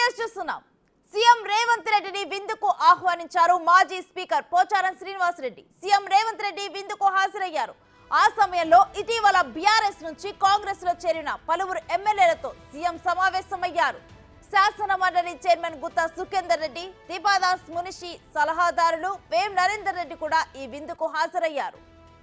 news చూస్తున్నాం CM Revanth రెడ్డిని విందుకు ఆహ్వానించారు మాజీ స్పీకర్ పోచారం శ్రీనివాసరెడ్డి సీఎం రేవంత్ రెడ్డి విందుకు హాజరయ్యారు ఆ సమయంలో ఇటీవల బీఆర్ఎస్ నుంచి కాంగ్రెస్ లో చేరిన పలువురు ఎమ్మెల్యేలతో సీఎం సమావేశమయ్యారు శాసన మండలి చైర్మన్ గుత్తా సుఖేందర్ రెడ్డి దీపాదాస్ మునిషి సలహాదారులు వేం నరేందర్ రెడ్డి కూడా ఈ విందుకు హాజరయ్యారు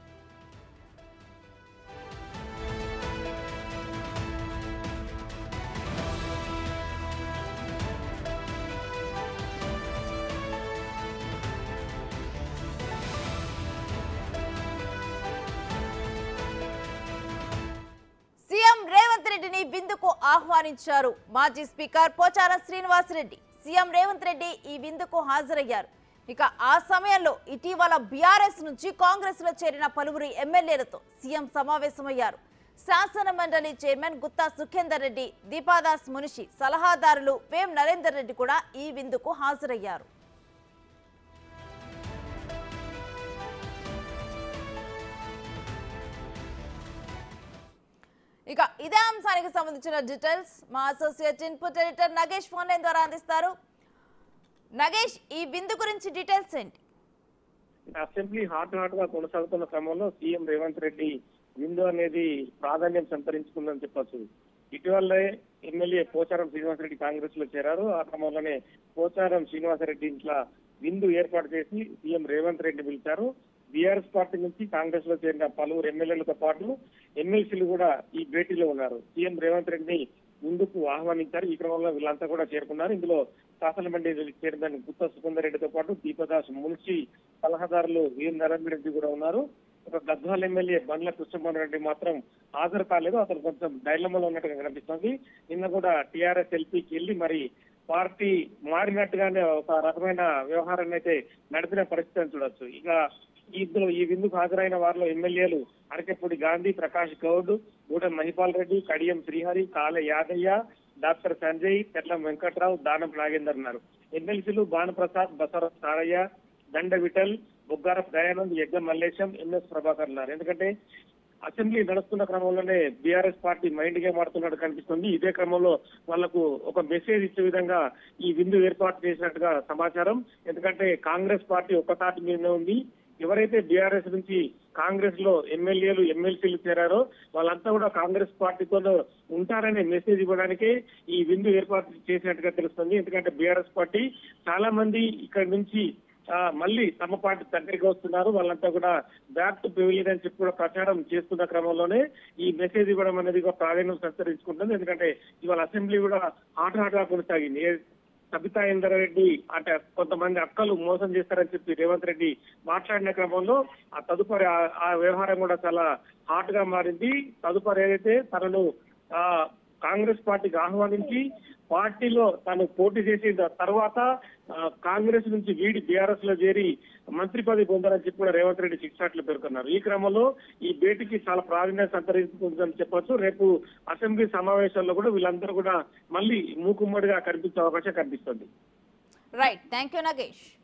సీఎం రేవంత్ రెడ్డిని విందుకు ఆహ్వానించారు మాజీ స్పీకర్ పోచారం శ్రీనివాసరెడ్డి సీఎం రేవంత్ రెడ్డి ఈ విందుకు హాజరయ్యారు ఇక ఆ సమయంలో ఇటీవల బీఆర్ఎస్ నుంచి కాంగ్రెస్ లో చేరిన పలువురు ఎమ్మెల్యేలతో సీఎం సమావేశమయ్యారు శాసన మండలి చైర్మన్ గుత్తా సుఖేందర్ రెడ్డి దీపాదాస్ మునిషి సలహాదారులు వేం నరేందర్ రెడ్డి కూడా ఈ విందుకు హాజరయ్యారు ఇక ఇదే అంశానికి సంబంధించిన డీటెయిల్స్ మా associate input editor Nagesh phone line ద్వారా అందిస్తారు నగేష్ ఈ విందు గురించి డీటెయిల్స్ ఏంటి అసెంబ్లీ హాట్ హాట్ గా కొనసాగుతున్న క్రమంలో సీఎం రేవంత్ రెడ్డి విందు అనేది ప్రాధాన్యం సంతరించుకుందని చెప్పొచ్చు ఇటీవలే ఎమ్మెల్యే పోచారం శ్రీనివాసరెడ్డి కాంగ్రెస్ లో చేరారు ఆ క్రమంలోనే పోచారం శ్రీనివాసరెడ్డి ఇంట్లో విందు ఏర్పాటు చేసి సీఎం రేవంత్ రెడ్డి పిలిచారు బీఆర్ఎస్ పార్టీ నుంచి కాంగ్రెస్ లో చేరిన పలువురు ఎమ్మెల్యేలతో పాటు ఎమ్మెల్సీలు కూడా ఈ భేటీలో ఉన్నారు సీఎం రేవంత్ రెడ్డిని ముందుకు ఆహ్వానించారు ఈ క్రమంలో వీళ్ళంతా కూడా చేరుకున్నారు ఇందులో శాసనమండలి చైర్మన్ గుత్త సుకుందర్ రెడ్డితో పాటు దీపదాస్ మున్షి సలహాదారులు వీఎం నరేంద్ర రెడ్డి కూడా ఉన్నారు ఒక గద్వాల్ ఎమ్మెల్యే బండ్ల కృష్ణమోహన్ రెడ్డి మాత్రం హాజరు కాలేదు అతను కొంచెం డైలమాలో ఉన్నట్టుగా కనిపిస్తోంది నిన్న కూడా టీఆర్ఎస్ ఎల్పీకి వెళ్ళి మరి పార్టీ మారినట్టుగానే ఒక రకమైన వ్యవహారాన్ని అయితే నడిపిన పరిస్థితి అని చూడొచ్చు ఇక ఇందులో ఈ విందుకు హాజరైన వారిలో ఎమ్మెల్యేలు అరకెప్పూడి గాంధీ ప్రకాష్ గౌడ్ గూడెం మహిపాల్ రెడ్డి కడియం శ్రీహరి కాలే యాదయ్య డాక్టర్ సంజయ్ తెల్లం వెంకట్రావు దానం నాగేందర్ ఉన్నారు ఎమ్మెల్సీలు భానుప్రసాద్ బసవరాజ్ సారయ్య దండ విఠల్ బొగ్గారప్ దయానంద్ యజ్ఞ మల్లేశం ఎంఎస్ ప్రభాకర్ ఉన్నారు ఎందుకంటే అసెంబ్లీ నడుస్తున్న క్రమంలోనే బీఆర్ఎస్ పార్టీ మైండ్ గేమ్ ఆడుతున్నట్టు కనిపిస్తుంది ఇదే క్రమంలో వాళ్లకు ఒక మెసేజ్ ఇచ్చే విధంగా ఈ విందు ఏర్పాటు చేసినట్టుగా సమాచారం ఎందుకంటే కాంగ్రెస్ పార్టీ ఒక్క తాటి మీదనే ఉంది ఎవరైతే బీఆర్ఎస్ నుంచి కాంగ్రెస్ లో ఎమ్మెల్యేలు ఎమ్మెల్సీలు చేరారో వాళ్ళంతా కూడా కాంగ్రెస్ పార్టీతో ఉంటారనే మెసేజ్ ఇవ్వడానికే ఈ విందు ఏర్పాటు చేసినట్టుగా తెలుస్తుంది ఎందుకంటే బీఆర్ఎస్ పార్టీ చాలా మంది ఇక్కడ నుంచి ఆ, మళ్ళీ తమ పార్టీ దగ్గరికి వస్తున్నారు వాళ్ళంతా కూడా బ్యాక్ టు పెవిలియన్ అని చెప్పి కూడా ప్రచారం చేస్తున్న క్రమంలోనే ఈ మెసేజ్ ఇవ్వడం అనేది ఒక ప్రాధాన్యం సంతరించుకుంటుంది ఎందుకంటే ఇవాళ అసెంబ్లీ కూడా హాట్ హాట్ గా కొనసాగింది ఏ- సబితా ఇందర్ రెడ్డి అంటే కొంతమంది అక్కలు మోసం చేస్తారని చెప్పి రేవంత్ రెడ్డి మాట్లాడిన క్రమంలో ఆ తదుపరి ఆ- ఆ వ్యవహారం కూడా చాలా హాట్ గా మారింది తదుపరి ఏదైతే తనను ఆ కాంగ్రెస్ పార్టీకి ఆహ్వానించి పార్టీలో తాను పోటీ చేసిన తర్వాత ఆ, కాంగ్రెస్ నుంచి వీడి బీఆర్ఎస్ లో చేరి మంత్రి పదవి పొందారని చెప్పి కూడా రేవంత్ రెడ్డి చిక్సాట్లు పేర్కొన్నారు ఈ క్రమంలో ఈ భేటీకి చాలా ప్రాధాన్యత సంతరించుకుంటుందని చెప్పొచ్చు రేపు అసెంబ్లీ సమావేశాల్లో కూడా వీళ్ళందరూ కూడా మళ్ళీ మూకుమ్మడిగా కనిపించే అవకాశం కనిపిస్తుంది రైట్ థ్యాంక్ యూ నగేష్